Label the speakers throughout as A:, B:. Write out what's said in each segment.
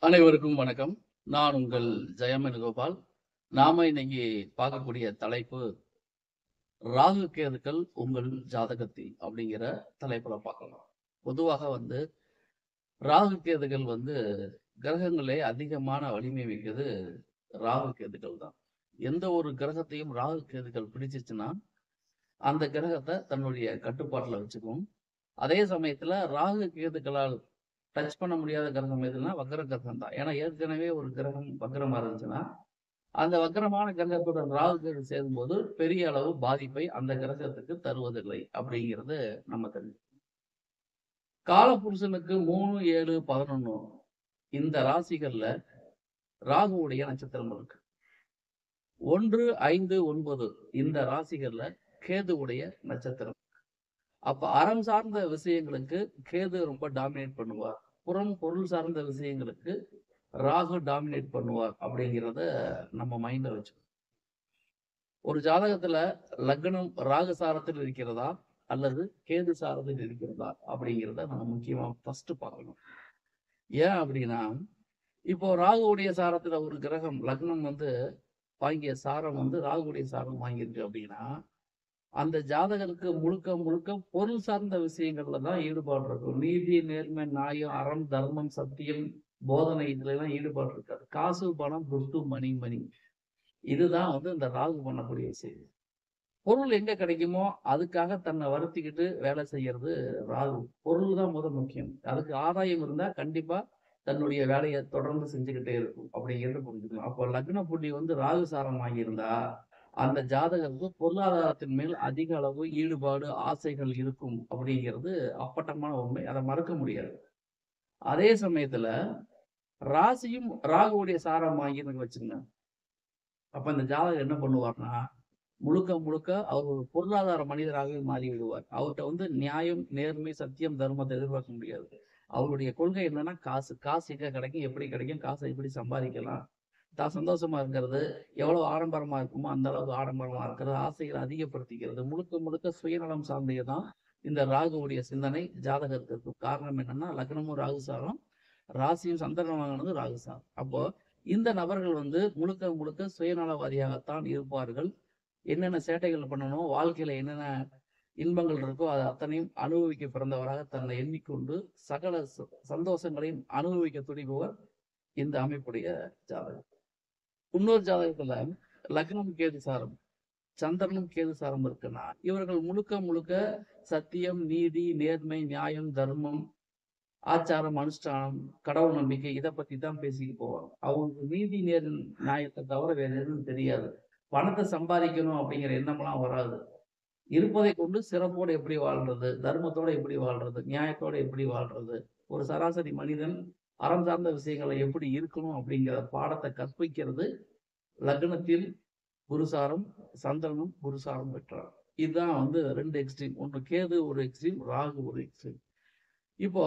A: அனைவருக்கும் வணக்கம் நான் உங்கள் ஜெயமன் கோபால் நாம இன்னைக்கு பார்க்கக்கூடிய தலைப்பு ராகு கேதுக்கள் உங்கள் ஜாதகத்தில் அப்படிங்கிற தலைப்புல பார்க்கலாம் பொதுவாக வந்து ராகு கேதுகள் வந்து கிரகங்களே அதிகமான வலிமை மிக்கது ராகு கேதுகள் தான் எந்த ஒரு கிரகத்தையும் ராகு கேதுகள் பிடிச்சிச்சுன்னா அந்த கிரகத்தை தன்னுடைய கட்டுப்பாட்டுல வச்சுக்கும் அதே சமயத்துல ராகு கேதுக்களால் டச் பண்ண முடியாத கிரகம் எதுனா வக்ர கிரகம் தான் ஏன்னா ஏற்கனவே ஒரு கிரகம் வக்ரமா இருந்துச்சுன்னா அந்த வக்ரமான கிரகத்துடன் ராகு கேது சேரும்போது பெரிய அளவு பாதிப்பை அந்த கிரகத்துக்கு தருவதில்லை அப்படிங்கிறது நம்ம தெரிஞ்சு காலபுருஷனுக்கு மூணு ஏழு பதினொன்னு இந்த ராசிகள்ல ராகுவுடைய நட்சத்திரம் இருக்கு ஒன்று ஐந்து ஒன்பது இந்த ராசிகள்ல கேதுவுடைய நட்சத்திரம் அப்ப அறம் சார்ந்த விஷயங்களுக்கு கேது ரொம்ப டாமினேட் பண்ணுவார் புறம் பொருள் சார்ந்த விஷயங்களுக்கு ராகு டாமினேட் பண்ணுவார் அப்படிங்கிறத நம்ம மைண்ட்ல வச்சு ஒரு ஜாதகத்துல லக்னம் ராகு சாரத்தில் இருக்கிறதா அல்லது கேது சாரத்தில் இருக்கிறதா அப்படிங்கிறத நம்ம முக்கியமா ஃபர்ஸ்ட் பார்க்கணும் ஏன் அப்படின்னா இப்போ ராகுவுடைய சாரத்துல ஒரு கிரகம் லக்னம் வந்து வாங்கிய சாரம் வந்து ராகுவுடைய சாரம் வாங்கியிருக்கு அப்படின்னா அந்த ஜாதகருக்கு முழுக்க முழுக்க பொருள் சார்ந்த விஷயங்கள்ல தான் ஈடுபாடு இருக்கும் நீதி நேர்மை நியாயம் அறம் தர்மம் சத்தியம் போதனை இதுல எல்லாம் ஈடுபாடு இருக்காது காசு பணம் துட்டு மணி மணி இதுதான் வந்து இந்த ராகு பண்ணக்கூடிய விஷயம் பொருள் எங்க கிடைக்குமோ அதுக்காக தன்னை வருத்திக்கிட்டு வேலை செய்யறது ராகு பொருள் தான் முதல் முக்கியம் அதுக்கு ஆதாயம் இருந்தா கண்டிப்பா தன்னுடைய வேலையை தொடர்ந்து செஞ்சுக்கிட்டே இருக்கும் அப்படிங்கிறது புரிஞ்சுக்கணும் அப்போ லக்ன புள்ளி வந்து ராகு சாரம் வாங்கியிருந்தா அந்த ஜாதகருக்கு பொருளாதாரத்தின் மேல் அதிக அளவு ஈடுபாடு ஆசைகள் இருக்கும் அப்படிங்கிறது அப்பட்டமான உண்மை அதை மறக்க முடியாது அதே சமயத்துல ராசியும் ராகுவுடைய சாரம் வாங்கின்னு வச்சுங்க அப்ப இந்த ஜாதகம் என்ன பண்ணுவார்னா முழுக்க முழுக்க அவர் ஒரு பொருளாதார மனிதராகவே மாறி விடுவார் அவர்கிட்ட வந்து நியாயம் நேர்மை சத்தியம் தர்மத்தை எதிர்பார்க்க முடியாது அவருடைய கொள்கை என்னன்னா காசு காசு எங்க கிடைக்கும் எப்படி கிடைக்கும் காசை எப்படி சம்பாதிக்கலாம் தான் சந்தோஷமா இருக்கிறது எவ்வளவு ஆடம்பரமா இருக்குமோ அந்த அளவுக்கு ஆடம்பரமா இருக்கிறது ஆசைகளை அதிகப்படுத்திக்கிறது முழுக்க முழுக்க சுயநலம் சார்ந்தே தான் இந்த ராகுவுடைய சிந்தனை ஜாதகத்துக்கு இருக்கும் காரணம் என்னன்னா லக்னமும் ராகுசாரம் ராசியும் சந்திரன் வாங்கினது ராகுசாரம் அப்போ இந்த நபர்கள் வந்து முழுக்க முழுக்க சுயநலவாதியாகத்தான் இருப்பார்கள் என்னென்ன சேட்டைகள் பண்ணணும் வாழ்க்கையில என்னென்ன இன்பங்கள் இருக்கோ அது அத்தனையும் அனுபவிக்க பிறந்தவராக தன்னை எண்ணிக்கொண்டு சகல ச- சந்தோஷங்களையும் அனுபவிக்க துடிப்பவர் இந்த அமைப்புடைய ஜாதகம் இன்னொரு ஜாதகத்துல லக்னம் கேது சாரம் சந்திரனும் கேது சாரம் இருக்குன்னா இவர்கள் முழுக்க முழுக்க சத்தியம் நீதி நேர்மை நியாயம் தர்மம் ஆச்சாரம் அனுஷ்டானம் கடவுள் நம்பிக்கை இதை பத்தி தான் பேசிட்டு போவாங்க அவங்களுக்கு நீதி நேர் நியாயத்தை தவிர வேற எதுவும் தெரியாது பணத்தை சம்பாதிக்கணும் அப்படிங்கிற எண்ணம்லாம் வராது இருப்பதை கொண்டு சிறப்போடு எப்படி வாழ்றது தர்மத்தோட எப்படி வாழ்றது நியாயத்தோட எப்படி வாழ்றது ஒரு சராசரி மனிதன் அறம் சார்ந்த விஷயங்களை எப்படி இருக்கணும் அப்படிங்கிற பாடத்தை கற்பிக்கிறது லக்னத்தில் குருசாரம் சந்திரனும் குருசாரம் பெற்றார் இதுதான் வந்து ரெண்டு எக்ஸ்ட்ரீம் ஒன்று கேது ஒரு எக்ஸ்ட்ரீம் ராகு ஒரு எக்ஸ்ட்ரீம் இப்போ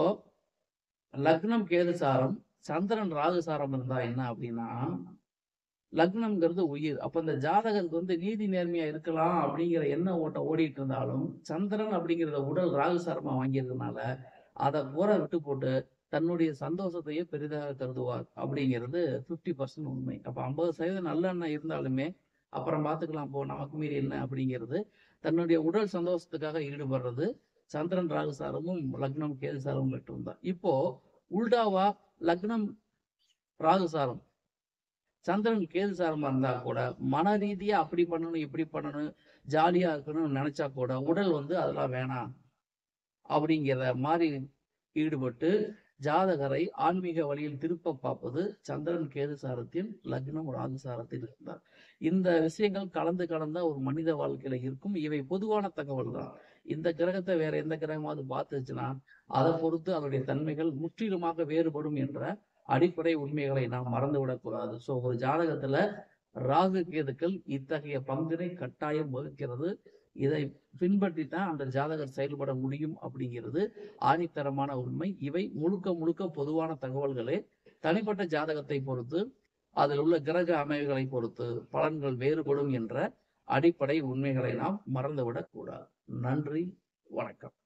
A: லக்னம் கேது சாரம் சந்திரன் ராகு சாரம் இருந்தா என்ன அப்படின்னா லக்னம்ங்கிறது உயிர் அப்ப இந்த ஜாதகருக்கு வந்து நீதி நேர்மையா இருக்கலாம் அப்படிங்கிற எண்ண ஓட்டம் ஓடிட்டு இருந்தாலும் சந்திரன் அப்படிங்கிறத உடல் ராகு சாரமா வாங்கியதுனால அதை பூரா விட்டு போட்டு தன்னுடைய சந்தோஷத்தையே பெரிதாக கருதுவார் அப்படிங்கிறது 50% பர்சன்ட் உண்மை அப்ப ஐம்பது சதவீதம் நல்ல எண்ணம் இருந்தாலுமே அப்புறம் பார்த்துக்கலாம் போ நமக்கு மீறி என்ன அப்படிங்கிறது தன்னுடைய உடல் சந்தோஷத்துக்காக ஈடுபடுறது சந்திரன் ராகு சாரமும் லக்னம் கேது சாரமும் மட்டும்தான் இப்போ உல்டாவா லக்னம் ராகு சாரம் சந்திரன் கேது சாரமா இருந்தா கூட மன ரீதியா அப்படி பண்ணணும் இப்படி பண்ணணும் ஜாலியா இருக்கணும்னு நினைச்சா கூட உடல் வந்து அதெல்லாம் வேணாம் அப்படிங்கிற மாதிரி ஈடுபட்டு ஜாதகரை ஆன்மீக வழியில் திருப்ப பார்ப்பது சந்திரன் கேது சாரத்தில் லக்னம் ராகு சாரத்தில் இருந்தார் இந்த விஷயங்கள் கலந்து கலந்த ஒரு மனித வாழ்க்கையில இருக்கும் இவை பொதுவான தகவல் தான் இந்த கிரகத்தை வேற எந்த கிரகமாவது பார்த்துச்சுன்னா அதை பொறுத்து அதனுடைய தன்மைகள் முற்றிலுமாக வேறுபடும் என்ற அடிப்படை உண்மைகளை நாம் மறந்து விடக்கூடாது ஸோ ஒரு ஜாதகத்துல ராகு கேதுக்கள் இத்தகைய பங்கினை கட்டாயம் வகுக்கிறது இதை பின்பற்றி தான் அந்த ஜாதகர் செயல்பட முடியும் அப்படிங்கிறது ஆணித்தரமான உண்மை இவை முழுக்க முழுக்க பொதுவான தகவல்களே தனிப்பட்ட ஜாதகத்தை பொறுத்து அதில் உள்ள கிரக அமைவுகளை பொறுத்து பலன்கள் வேறுபடும் என்ற அடிப்படை உண்மைகளை நாம் மறந்துவிடக் கூடாது நன்றி வணக்கம்